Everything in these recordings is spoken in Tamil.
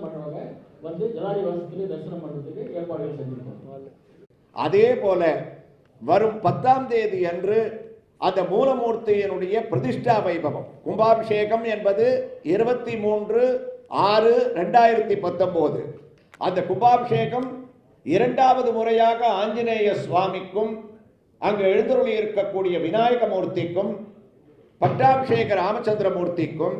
தரிசனம் பண்ணுறவங்க வந்து ஜலாதி வாசத்திலே தரிசனம் பண்ணுறதுக்கு ஏற்பாடுகள் செஞ்சுருக்கோம் அதே போல வரும் பத்தாம் தேதி அன்று அந்த மூலமூர்த்தியினுடைய பிரதிஷ்டா வைபவம் கும்பாபிஷேகம் என்பது இருபத்தி மூன்று ஆறு ரெண்டாயிரத்தி பத்தொன்பது அந்த கும்பாபிஷேகம் இரண்டாவது முறையாக ஆஞ்சநேய சுவாமிக்கும் அங்கு எழுந்தருளி இருக்கக்கூடிய விநாயக மூர்த்திக்கும் பட்டாபிஷேக ராமச்சந்திரமூர்த்திக்கும்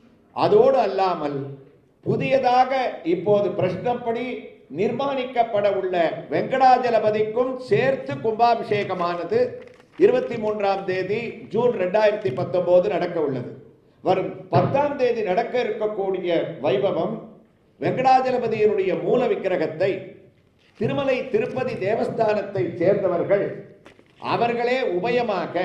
அதோடு அல்லாமல் புதியதாக இப்போது பிரஷ்னப்படி நிர்மாணிக்கப்பட உள்ள வெங்கடாஜலபதிக்கும் சேர்த்து கும்பாபிஷேகமானது இருபத்தி மூன்றாம் தேதி ஜூன் ரெண்டாயிரத்தி பத்தொன்பது நடக்க உள்ளது வரும் பத்தாம் தேதி நடக்க இருக்கக்கூடிய வைபவம் வெங்கடாஜலபதியினுடைய மூல விக்கிரகத்தை திருமலை திருப்பதி தேவஸ்தானத்தை சேர்ந்தவர்கள் அவர்களே உபயமாக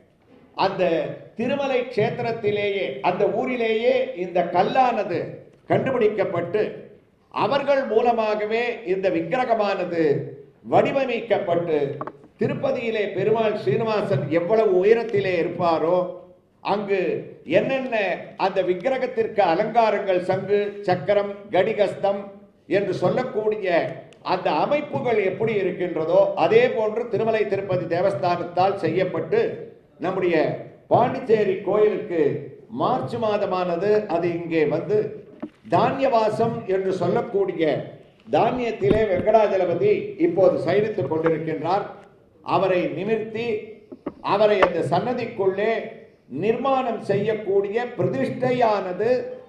அந்த திருமலை க்ஷேத்திரத்திலேயே அந்த ஊரிலேயே இந்த கல்லானது கண்டுபிடிக்கப்பட்டு அவர்கள் மூலமாகவே இந்த விக்கிரகமானது வடிவமைக்கப்பட்டு திருப்பதியிலே பெருமாள் ஸ்ரீனிவாசன் எவ்வளவு உயரத்திலே இருப்பாரோ அங்கு என்னென்ன அந்த விக்கிரகத்திற்கு அலங்காரங்கள் சங்கு சக்கரம் கடிகஸ்தம் என்று சொல்லக்கூடிய அந்த அமைப்புகள் எப்படி இருக்கின்றதோ அதே போன்று திருமலை திருப்பதி தேவஸ்தானத்தால் செய்யப்பட்டு நம்முடைய பாண்டிச்சேரி கோயிலுக்கு மார்ச் மாதமானது அது இங்கே வந்து தானியவாசம் என்று சொல்லக்கூடிய தானியத்திலே வெங்கடாஜலபதி இப்போது சயனித்துக் கொண்டிருக்கின்றார் அவரை நிமிர்த்தி அவரை அந்த சன்னதிக்குள்ளே நிர்மாணம் செய்யக்கூடிய பிரதிஷ்டையானது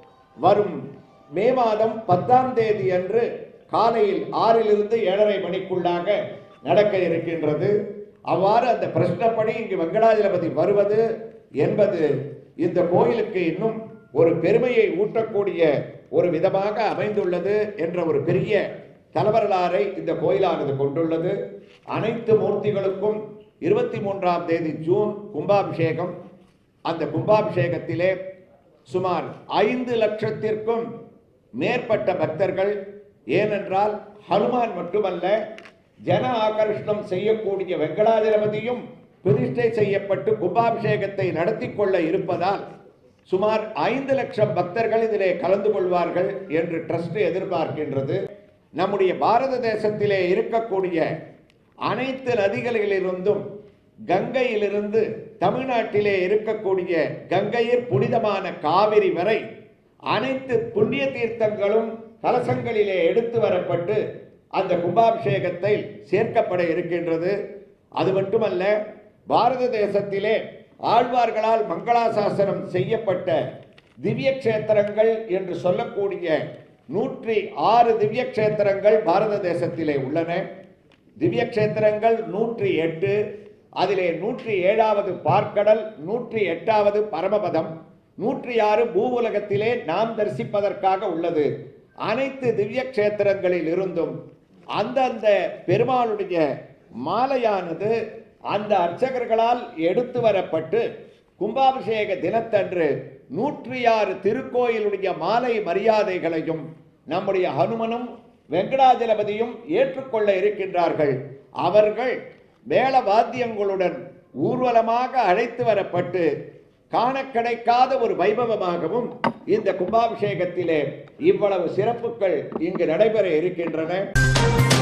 வரும் மே மாதம் பத்தாம் தேதி அன்று காலையில் ஆறிலிருந்து ஏழரை மணிக்குள்ளாக நடக்க இருக்கின்றது அவ்வாறு அந்த பிரஷ்னப்படி இங்கு வெங்கடாஜலபதி வருவது என்பது இந்த கோயிலுக்கு இன்னும் ஒரு பெருமையை ஊட்டக்கூடிய ஒரு விதமாக அமைந்துள்ளது என்ற ஒரு பெரிய தலவரலாறை இந்த கோயிலானது கொண்டுள்ளது அனைத்து மூர்த்திகளுக்கும் இருபத்தி மூன்றாம் தேதி ஜூன் கும்பாபிஷேகம் அந்த கும்பாபிஷேகத்திலே சுமார் ஐந்து லட்சத்திற்கும் மேற்பட்ட பக்தர்கள் ஏனென்றால் ஹனுமான் மட்டுமல்ல ஜன ஆகர்ஷணம் செய்யக்கூடிய வெங்கடாஜலபதியும் பிரதிஷ்டை செய்யப்பட்டு கும்பாபிஷேகத்தை நடத்தி கொள்ள இருப்பதால் சுமார் ஐந்து லட்சம் பக்தர்கள் இதிலே கலந்து கொள்வார்கள் என்று ட்ரஸ்ட் எதிர்பார்க்கின்றது நம்முடைய பாரத தேசத்திலே இருக்கக்கூடிய அனைத்து நதிகளிலிருந்தும் கங்கையிலிருந்து தமிழ்நாட்டிலே இருக்கக்கூடிய கங்கையில் புனிதமான காவிரி வரை அனைத்து புண்ணிய தீர்த்தங்களும் கலசங்களிலே எடுத்து வரப்பட்டு அந்த கும்பாபிஷேகத்தை சேர்க்கப்பட இருக்கின்றது அது மட்டுமல்ல பாரத தேசத்திலே ஆழ்வார்களால் மங்களாசாசனம் செய்யப்பட்ட திவ்ய கஷேத்திரங்கள் என்று சொல்லக்கூடிய நூற்றி ஆறு திவ்ய கஷேத்திரங்கள் பாரத தேசத்திலே உள்ளன திவ்ய கஷேத்திரங்கள் நூற்றி எட்டு அதிலே நூற்றி ஏழாவது பார்க்கடல் நூற்றி எட்டாவது பரமபதம் நூற்றி ஆறு பூவுலகத்திலே நாம் தரிசிப்பதற்காக உள்ளது அனைத்து திவ்ய கஷேத்திரங்களில் இருந்தும் அந்தந்த பெருமாளுடைய மாலையானது அந்த அர்ச்சகர்களால் எடுத்து வரப்பட்டு கும்பாபிஷேக தினத்தன்று நூற்றி ஆறு திருக்கோயிலுடைய மாலை மரியாதைகளையும் நம்முடைய ஹனுமனும் வெங்கடாஜலபதியும் ஏற்றுக்கொள்ள இருக்கின்றார்கள் அவர்கள் மேள வாத்தியங்களுடன் ஊர்வலமாக அழைத்து வரப்பட்டு காண கிடைக்காத ஒரு வைபவமாகவும் இந்த கும்பாபிஷேகத்திலே இவ்வளவு சிறப்புகள் இங்கு நடைபெற இருக்கின்றன